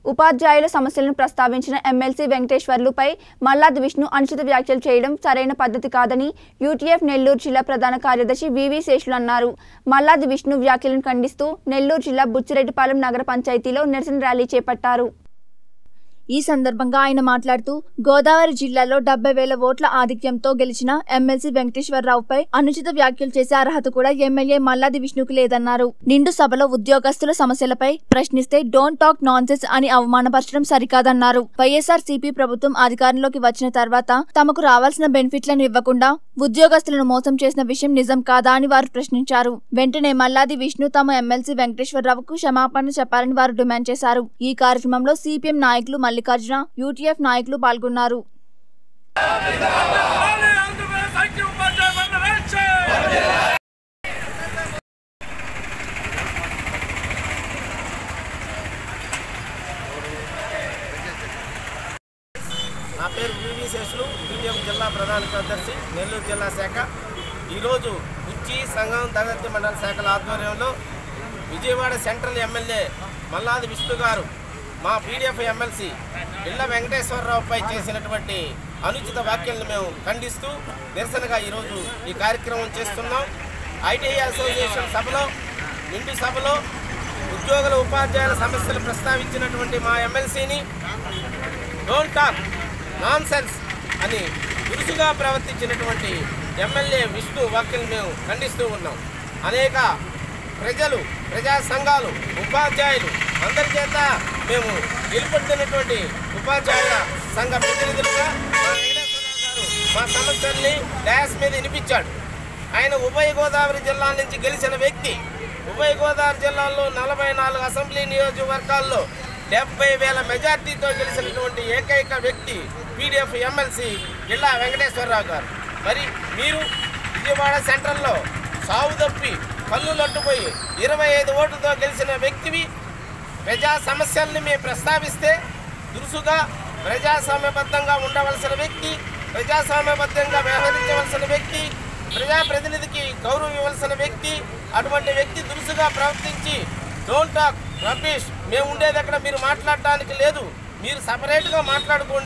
ఉపాధ్యాయుల సమస్యలను ప్రస్తావించిన ఎమ్మెల్సీ వెంకటేశ్వర్లుపై మల్లాది విష్ణు అనుచిత వ్యాఖ్యలు చేయడం సరైన పద్ధతి కాదని యూటీఎఫ్ నెల్లూరు జిల్లా ప్రధాన కార్యదర్శి వివి శేషులు అన్నారు మల్లాది విష్ణు వ్యాఖ్యలను ఖండిస్తూ నెల్లూరు జిల్లా బుచ్చిరెడ్డిపాలెం నగర పంచాయతీలో నిరసన ర్యాలీ చేపట్టారు ఈ సందర్భంగా ఆయన మాట్లాడుతూ గోదావరి జిల్లాలో డెబ్బై వేల ఓట్ల ఆధిక్యంతో గెలిచిన ఎమ్మెల్సీ వెంకటేశ్వరరావుపై అనుచిత వ్యాఖ్యలు చేసే అర్హత కూడా ఎమ్మెల్యే మల్లాది విష్ణుకు లేదన్నారు నిండు సభలో ఉద్యోగస్తుల సమస్యలపై ప్రశ్నిస్తే డోంట్ టాక్ నాన్సెన్స్ అని అవమానపరచడం సరికాదన్నారు వైఎస్ఆర్ సిపి ప్రభుత్వం అధికారంలోకి వచ్చిన తర్వాత తమకు రావాల్సిన బెనిఫిట్లను ఇవ్వకుండా ఉద్యోగస్తులను మోసం చేసిన విషయం నిజం కాదా అని వారు ప్రశ్నించారు వెంటనే మల్లాది విష్ణు తమ ఎమ్మెల్సీ వెంకటేశ్వరరావుకు క్షమాపణ చెప్పాలని వారు డిమాండ్ చేశారు ఈ కార్యక్రమంలో సిపిఎం నాయకులు మల్లికార్జున యూటీఎఫ్ నాయకులు పాల్గొన్నారు Alle ఆంధ్రప్రదేశ్ ఐక్య ఉపాధ్యాయ ఫెడరేషన్ నా పేరు వివి శేషులు యూనియం జిల్లా ప్రధాన కార్యదర్శి నెల్లూరు జిల్లా శాఖ ఈరోజు కుర్చీ సంఘం దగత్తి మండల శాఖల ఆధ్వర్యంలో విజయవాడ సెంట్రల్ ఎమ్మెల్యే మల్లాది విష్ణు గారు మా పీడిఎఫ్ ఎమ్మెల్సీ పిల్ల వెంకటేశ్వరరావుపై చేసినటువంటి అనుచిత వ్యాఖ్యలను మేము ఖండిస్తూ నిరసనగా ఈరోజు ఈ కార్యక్రమం చేస్తున్నాం ఐటీఐ అసోసియేషన్ సభలో నిండు సభలో ఉద్యోగుల ఉపాధ్యాయుల సమస్యలు ప్రస్తావించినటువంటి మా ఎమ్మెల్సీని డోంట్ టాక్ నాన్ సెన్స్ అని దురుసుగా ప్రవర్తించినటువంటి ఎమ్మెల్యే విష్ణు వ్యాఖ్యలు మేము ఖండిస్తూ ఉన్నాం అనేక ప్రజలు ప్రజా సంఘాలు ఉపాధ్యాయులు అందరి చేత మేము గెలుపొందినటువంటి ఉపాధ్యాయుల సంఘ ప్రతినిధులుగా మా వెంకటేశ్వరరావు గారు మా సమస్యల్ని డ్యాస్ మీద వినిపించాడు ఆయన ఉభయ గోదావరి జిల్లా నుంచి గెలిచిన వ్యక్తి ఉభయ గోదావరి జిల్లాలో నలభై నాలుగు అసెంబ్లీ నియోజకవర్గాల్లో డెబ్బై వేల మెజార్టీతో గెలిచినటువంటి ఏకైక వ్యక్తి పీడిఎఫ్ ఎమ్మెల్సీ జిల్లా వెంకటేశ్వరరావు గారు మరి మీరు విజయవాడ సెంట్రల్లో సాగు తప్పి కళ్ళు లట్టుపోయి ఇరవై ఐదు ఓట్లతో గెలిచిన వ్యక్తివి ప్రజా సమస్యల్ని మేము ప్రస్తావిస్తే దురుసుగా ప్రజాస్వామ్యబద్ధంగా ఉండవలసిన వ్యక్తి ప్రజాస్వామ్యబద్ధంగా వ్యవహరించవలసిన వ్యక్తి ప్రజాప్రతినిధికి గౌరవం ఇవ్వాల్సిన వ్యక్తి అటువంటి వ్యక్తి దురుసుగా ప్రవర్తించి డోంట్ టాక్ రబీష్ మేము ఉండేది అక్కడ మీరు మాట్లాడటానికి లేదు మీరు సపరేట్గా మాట్లాడుకోండి